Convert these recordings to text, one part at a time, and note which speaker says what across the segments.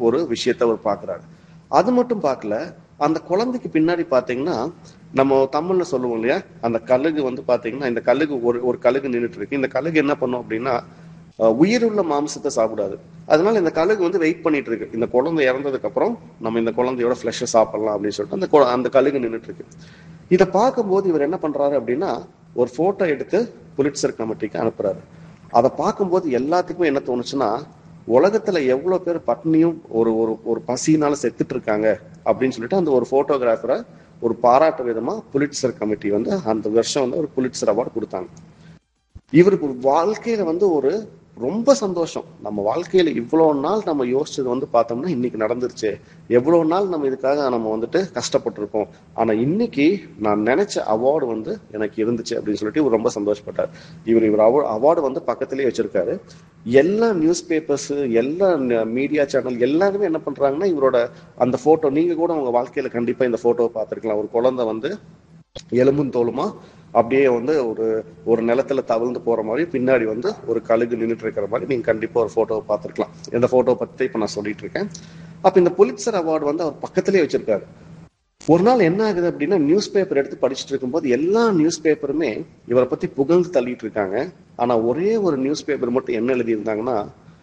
Speaker 1: ஒரு விஷயத்த அவர் பாக்குறாரு அது மட்டும் பார்க்கல அந்த குழந்தைக்கு பின்னாடி பாத்தீங்கன்னா நம்ம தமிழ்ல சொல்லுவோம் இல்லையா அந்த கழுகு வந்து பாத்தீங்கன்னா இந்த கழுகு ஒரு ஒரு கழுகு நின்றுட்டு இருக்கு இந்த கழுகு என்ன பண்ணும் அப்படின்னா அஹ், உயிருள்ள மாம்சத்தை சாப்பிடாது அதனால இந்த கழுகு வந்து வெயிட் பண்ணிட்டு இருக்கு இந்த குழந்தை இறந்ததுக்கு அப்புறம் நம்ம இந்த குழந்தையோட ஃபிளஷை சாப்பிடலாம் அப்படின்னு சொல்லிட்டு அந்த கு- அந்த கழுகு நின்றுட்டு இருக்கு இதை பார்க்கும்போது இவர் என்ன பண்றாரு அப்படின்னா ஒரு போட்டோ எடுத்து புலிட்சர் கமிட்டிக்கு அனுப்புறாரு அதை பார்க்கும்போது எல்லாத்துக்குமே என்ன தோணுச்சுன்னா உலகத்துல எவ்வளவு பேர் பட்னியும் ஒரு ஒரு ஒரு பசியினால செத்துட்டு இருக்காங்க அப்படின்னு சொல்லிட்டு அந்த ஒரு போட்டோகிராஃபரை ஒரு பாராட்டு விதமா புலிட்சர் கமிட்டி வந்து அந்த வருஷம் வந்து ஒரு புலிட்சர் அவார்டு கொடுத்தாங்க இவருக்கு ஒரு வாழ்க்கையில வந்து ஒரு ரொம்ப சந்தோஷம் நம்ம வாழ்க்கையில இவ்வளவு நாள் நம்ம யோசிச்சது வந்து பார்த்தோம்னா இன்னைக்கு நடந்துருச்சு எவ்வளவு நாள் நம்ம இதுக்காக நம்ம வந்துட்டு கஷ்டப்பட்டிருக்கோம் ஆனா இன்னைக்கு நான் நினைச்ச அவார்டு வந்து எனக்கு இருந்துச்சு அப்படின்னு சொல்லிட்டு இவர் ரொம்ப சந்தோஷப்பட்டார் இவர் இவர் அவார்டு வந்து பக்கத்திலேயே வச்சிருக்காரு எல்லா நியூஸ் பேப்பர்ஸ் எல்லா மீடியா சேனல் எல்லாருமே என்ன பண்றாங்கன்னா இவரோட அந்த போட்டோ நீங்க கூட உங்க வாழ்க்கையில கண்டிப்பா இந்த போட்டோவை பார்த்திருக்கலாம் ஒரு குழந்தை வந்து எலும்பும் தோலுமா அப்படியே வந்து ஒரு ஒரு நிலத்துல தவழ்ந்து போற மாதிரி பின்னாடி வந்து ஒரு கழுகு நின்றுட்டு இருக்கிற மாதிரி நீங்க கண்டிப்பா ஒரு போட்டோவை பார்த்திருக்கலாம் இந்த போட்டோ பத்தி இப்ப நான் சொல்லிட்டு இருக்கேன் அப்ப இந்த புலிட்சர் அவார்டு வந்து அவர் பக்கத்திலேயே வச்சிருக்காரு ஒரு நாள் என்ன ஆகுது அப்படின்னா நியூஸ் பேப்பர் எடுத்து படிச்சுட்டு இருக்கும்போது எல்லா நியூஸ் பேப்பருமே இவரை பத்தி புகழ்ந்து தள்ளிட்டு இருக்காங்க ஆனா ஒரே ஒரு நியூஸ் பேப்பர் மட்டும் என்ன எழுதி இருந்தாங்கன்னா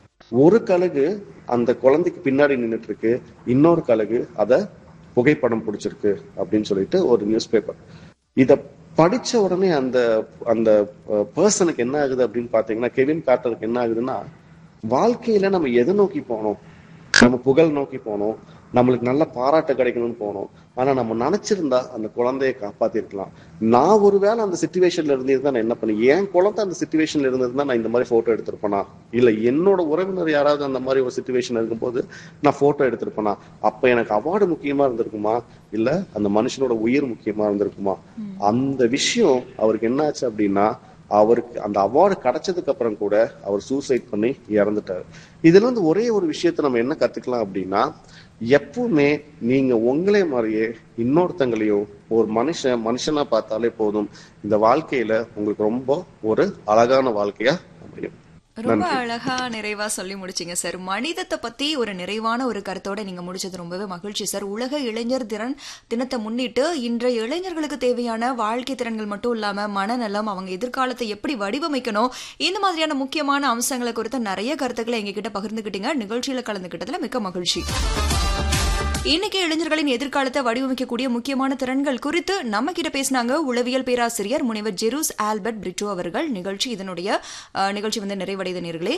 Speaker 1: ஒரு கழுகு அந்த குழந்தைக்கு பின்னாடி நின்னுட்டு இருக்கு இன்னொரு கழுகு அத புகைப்படம் பிடிச்சிருக்கு அப்படின்னு சொல்லிட்டு ஒரு நியூஸ் பேப்பர் இத படிச்ச உடனே அந்த அந்த பர்சனுக்கு என்ன ஆகுது அப்படின்னு பாத்தீங்கன்னா கெவின் கார்ட்டருக்கு என்ன ஆகுதுன்னா வாழ்க்கையில நம்ம எதை நோக்கி போனோம் நம்ம புகழ் நோக்கி போனோம் நம்மளுக்கு நல்ல பாராட்டு கிடைக்கணும்னு போனோம் ஆனா நம்ம நினைச்சிருந்தா அந்த குழந்தைய காப்பாத்திருக்கலாம் நான் ஒருவேளை அந்த சுச்சுவேஷன்ல இருந்திருந்தா நான் என்ன பண்ணேன் என் குழந்தை அந்த சுச்சுவேஷன்ல இருந்திருந்தா நான் இந்த மாதிரி போட்டோ எடுத்திருப்பேனா இல்ல என்னோட உறவினர் யாராவது அந்த மாதிரி ஒரு சுச்சுவேஷன் இருக்கும்போது நான் போட்டோ எடுத்திருப்பேனா அப்ப எனக்கு அவார்டு முக்கியமா இருந்திருக்குமா இல்ல அந்த மனுஷனோட உயிர் முக்கியமா இருந்திருக்குமா அந்த விஷயம் அவருக்கு என்னாச்சு அப்படின்னா அவருக்கு அந்த அவார்டு கிடைச்சதுக்கு அப்புறம் கூட அவர் சூசைட் பண்ணி இறந்துட்டாரு இதுல இருந்து ஒரே ஒரு விஷயத்த நம்ம என்ன கத்துக்கலாம் அப்படின்னா எப்பவுமே நீங்க உங்களே மாதிரியே இன்னொருத்தங்களையும் ஒரு மனுஷன் மனுஷனா பார்த்தாலே போதும் இந்த வாழ்க்கையில உங்களுக்கு ரொம்ப ஒரு அழகான வாழ்க்கையா அமையும்
Speaker 2: ரொம்ப அழகா நிறைவா சொல்லி முடிச்சீங்க சார் மனிதத்தை பத்தி ஒரு நிறைவான ஒரு கருத்தோட நீங்க முடிச்சது ரொம்பவே மகிழ்ச்சி சார் உலக இளைஞர் திறன் தினத்தை முன்னிட்டு இன்றைய இளைஞர்களுக்கு தேவையான வாழ்க்கை திறன்கள் மட்டும் இல்லாம மனநலம் அவங்க எதிர்காலத்தை எப்படி வடிவமைக்கணும் இந்த மாதிரியான முக்கியமான அம்சங்களை குறித்த நிறைய கருத்துக்களை எங்ககிட்ட பகிர்ந்துக்கிட்டீங்க நிகழ்ச்சியில கலந்துக்கிட்டதுல மிக்க மகிழ்ச்சி இன்னைக்கு இளைஞர்களின் எதிர்காலத்தை வடிவமைக்கக்கூடிய முக்கியமான திறன்கள் குறித்து நம்ம கிட்ட பேசினாங்க உளவியல் பேராசிரியர் முனைவர் ஜெரூஸ் ஆல்பர்ட் பிரிட்டோ அவர்கள் நிகழ்ச்சி இதனுடைய அஹ், நிகழ்ச்சி வந்து நிறைவடைந்த நேர்களே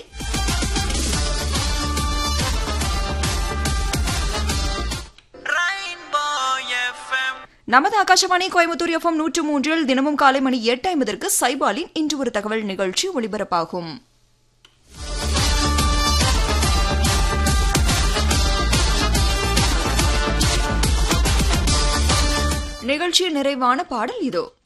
Speaker 2: நமது ஆகாஷவாணி கோயம்புத்தூர் எஃப்எம் நூற்று மூன்றில் தினமும் காலை மணி எட்டு ஐம்பதற்கு சைபாலின் இன்று ஒரு தகவல் நிகழ்ச்சி ஒளிபரப்பாகும் நிகழ்ச்சியின் நிறைவான பாடல் இதோ